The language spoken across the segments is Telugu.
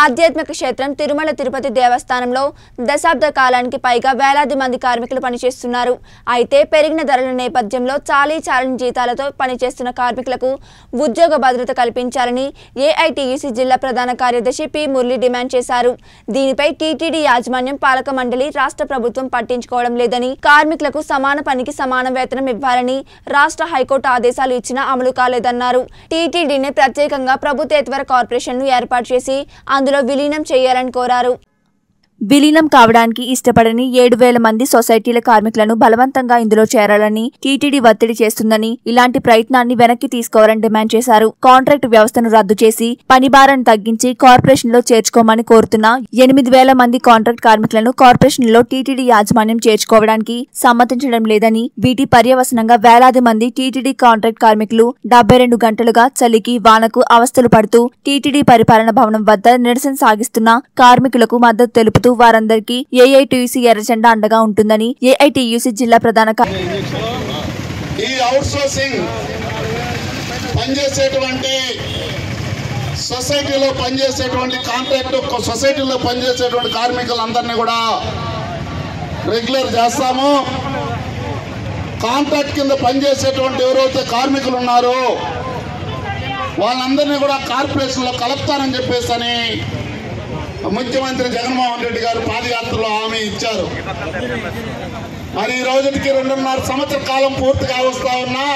ఆధ్యాత్మిక క్షేత్రం తిరుమల తిరుపతి దేవస్థానంలో దశాబ్ద కాలానికి పైగా వేలాది మంది కార్మికులు పనిచేస్తున్నారు అయితే పెరిగిన ధరల నేపథ్యంలో చాలీ చాలని జీతాలతో పనిచేస్తున్న కార్మికులకు ఉద్యోగ భద్రత కల్పించాలని ఏఐటీయూసీ జిల్లా ప్రధాన కార్యదర్శి పి మురళి డిమాండ్ చేశారు దీనిపై టీటీడీ యాజమాన్యం పాలక మండలి రాష్ట్ర ప్రభుత్వం పట్టించుకోవడం లేదని కార్మికులకు సమాన పనికి సమాన వేతనం ఇవ్వాలని రాష్ట్ర హైకోర్టు ఆదేశాలు ఇచ్చినా అమలు కాలేదన్నారు టీటీడీని ప్రత్యేకంగా ప్రభుత్వేతర కార్పొరేషన్ను ఏర్పాటు చేసి అందులో విలీనం చేయాలని కోరారు విలీనం కావడానికి ఇష్టపడని ఏడు వేల మంది సొసైటీల కార్మికులను బలవంతంగా ఇందులో చేరాలని టీటీడీ ఒత్తిడి చేస్తుందని ఇలాంటి ప్రయత్నాన్ని వెనక్కి తీసుకోవాలని డిమాండ్ చేశారు కాంట్రాక్ట్ వ్యవస్థను రద్దు చేసి పని భారాన్ని తగ్గించి కార్పొరేషన్ లో చేర్చుకోమని కోరుతున్న ఎనిమిది వేల మంది కాంట్రాక్ట్ కార్మికులను కార్పొరేషన్ లో టీటీడీ యాజమాన్యం చేర్చుకోవడానికి సమ్మతించడం లేదని వీటి పర్యవసనంగా వేలాది మంది టీటీడీ కాంట్రాక్ట్ కార్మికులు డెబ్బై రెండు గంటలుగా చలికి వానకు అవస్థలు పడుతూ టీటీడీ పరిపాలన భవనం వద్ద నిరసన సాగిస్తున్న కార్మికులకు మద్దతు తెలుపుతూ వారందరికీ ఏఐటీయూసీ ఎర్రజెండా అండగా ఉంటుందని ఏఐటీయూసీ జిల్లా ప్రధాన కా- ఈ అవుట్ సోర్సింగ్ పనిచేసేటువంటి సొసైటీలో పనిచేసేటువంటి కాంట్రాక్ట్ సొసైటీలో పనిచేసేటువంటి కార్మికులందరినీ కూడా రెగ్యులర్ చేస్తాము కాంట్రాక్ట్ కింద పనిచేసేటువంటి ఎవరైతే కార్మికులు ఉన్నారో వాళ్ళందరినీ కూడా కార్పొరేషన్లో కలుపుతానని చెప్పేసి అని ముఖ్యమంత్రి జగన్మోహన్ రెడ్డి గారు పాదయాత్రలో హామీ ఇచ్చారు మరి ఈ రోజుకి రెండున్నర సంవత్సర కాలం పూర్తిగా వస్తా ఉన్నా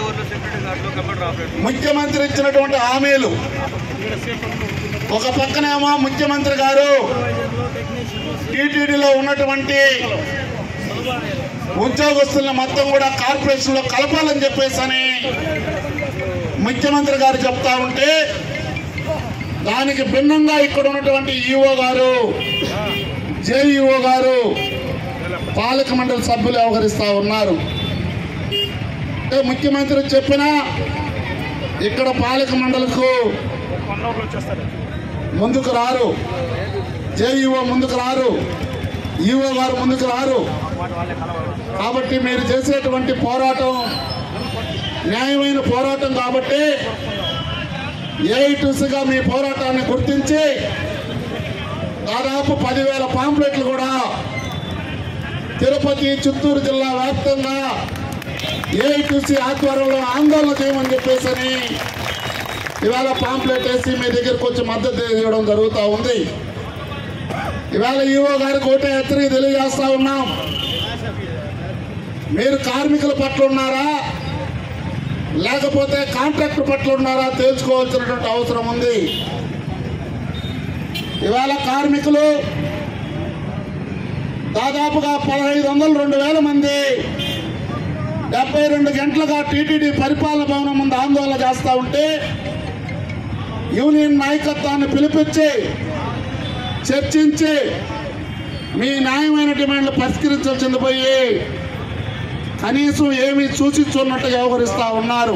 ముఖ్యమంత్రి ఇచ్చినటువంటి హామీలు ఒక పక్కనేమో ముఖ్యమంత్రి గారు టీటీడీలో ఉన్నటువంటి ఉద్యోగస్తులను మొత్తం కూడా కార్పొరేషన్ లో కలపాలని చెప్పేసి అని ముఖ్యమంత్రి గారు చెప్తా ఉంటే దానికి భిన్నంగా ఇక్కడ ఉన్నటువంటి ఈఓ గారు జేఈఓ గారు పాలక మండలి సభ్యులు వ్యవహరిస్తా ఉన్నారు అంటే ముఖ్యమంత్రి చెప్పినా ఇక్కడ పాలక మండలికు ముందుకు రారు జేఈఓ ముందుకు రారు ఈఓ గారు ముందుకు రారు కాబట్టి మీరు చేసేటువంటి పోరాటం న్యాయమైన పోరాటం కాబట్టి ఏఐటీసీగా మీ పోరాటాన్ని గుర్తించి దాదాపు పదివేల పాంప్లెట్లు కూడా తిరుపతి చిత్తూరు జిల్లా వ్యాప్తంగా ఏఐటీసీ ఆధ్వర్యంలో ఆందోళన చేయమని చెప్పేసి అని ఇవాళ పాంప్లెట్ వేసి మీ దగ్గరకు వచ్చి మద్దతు ఇవ్వడం జరుగుతూ ఉంది ఇవాళ ఈఓ గారికి ఒకటే హెచ్చరిక తెలియజేస్తా ఉన్నాం మీరు కార్మికుల పట్ల ఉన్నారా లేకపోతే కాంట్రాక్టర్ పట్ల ఉన్నారా తేల్చుకోవాల్సినటువంటి అవసరం ఉంది ఇవాళ కార్మికులు దాదాపుగా పదహైదు వందలు రెండు వేల మంది డెబ్బై రెండు గంటలుగా టీటీడీ పరిపాలన భవనం ముందు ఆందోళన చేస్తూ ఉంటే యూనియన్ నాయకత్వాన్ని పిలిపించి చర్చించి మీ న్యాయమైన డిమాండ్లు పరిష్కరించాల్సింది పోయి కనీసం ఏమీ సూచించున్నట్టు వ్యవహరిస్తూ ఉన్నారు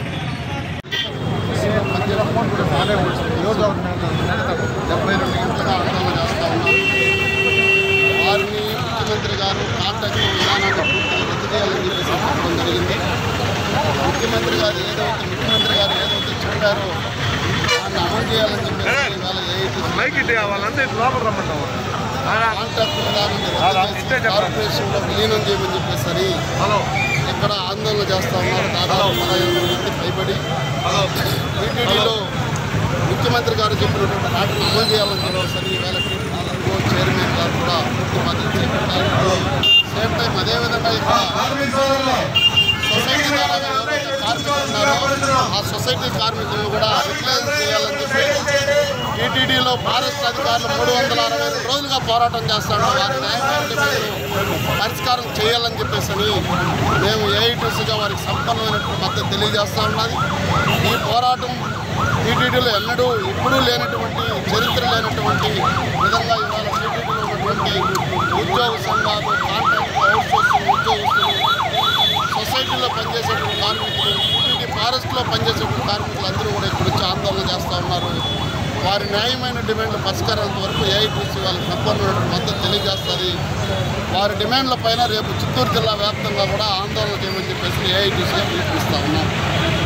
డెబ్బై రెండు గంటలుగా ఆందోళన చేస్తూ ఉన్నారు వారిని ముఖ్యమంత్రి గారు కాంటాక్ట్ విధానాన్ని పూర్తిగా రద్దు చేయాలని చెప్పేసి చెప్పడం జరిగింది ముఖ్యమంత్రి గారు ఏదైతే ముఖ్యమంత్రి గారు ఏదైతే చెప్పారో దాన్ని అమలు చేయాలని చెప్పేసి ఇవాళ ఏఐటీ మైక్ ఇటు వాళ్ళంతా ఇటు లోపల రమ్మంటావు కాంట్రాక్ట్ విధానాన్ని అలా రద్దు ఇట్టే చేసి చెప్పండి. కార్పొరేషన్లో విలీనం చేయమని చెప్పేసి హలో ఇక్కడ ఆందోళన చేస్తా ఉన్నారు దాదాపు పదహైదు మంది పైబడి హలో టీటీడీలో ముఖ్యమంత్రి గారు చెప్పినటువంటి మాటలు అమలు చేయాలని చెప్పేసి ఈవేళ టీటీడీలో చైర్మన్ గారు కూడా పూర్తి మద్దతు చేపట్టారు సేమ్ టైం అదేవిధంగా ఇక్కడ సొసైటీ ద్వారా ఎవరైతే కార్మికులు ఉన్నారో ఆ సొసైటీ కార్మికులను కూడా రిక్లైజ్ చేయాలని చెప్పి టీటీడీలో ఫారెస్ట్ అధికారులు మూడు వందల అరవై రెండు రోజులుగా పోరాటం చేస్తాడు వారి న్యాయమైన డిమాండ్లు పరిష్కారం చేయాలని చెప్పేసి అని మేము ఏఐటీసీగా వారికి సంపన్నమైనటువంటి మద్దతు తెలియజేస్తా ఉన్నది ఈ పోరాటం టీటీడీలో ఎన్నడూ ఎప్పుడూ లేనటువంటి చరిత్ర లేనటువంటి విధంగా ఇవాళ టీటీడీలో ఉన్నటువంటి ఉద్యోగ సంఘాలు కాంట్రాక్ట్ అవుట్సోర్సింగ్ ఉద్యోగస్తులు సొసైటీలో పనిచేసేటువంటి కార్మికులు టీటీడీ ఫారెస్ట్లో పనిచేసేటువంటి కార్మికులు అందరూ కూడా ఇక్కడ వచ్చి ఆందోళన చేస్తూ ఉన్నారు వారి న్యాయమైన డిమాండ్ల పరిష్కారాల వరకు ఏఐటీసీ వాళ్ళకి సంపూర్ణమైన మద్దతు తెలియజేస్తుంది వారి డిమాండ్ల పైన రేపు చిత్తూరు జిల్లా వ్యాప్తంగా కూడా ఆందోళన చేయమని చెప్పేసి ఏఐటీసీగా పిలుపునిస్తా ఉన్నాం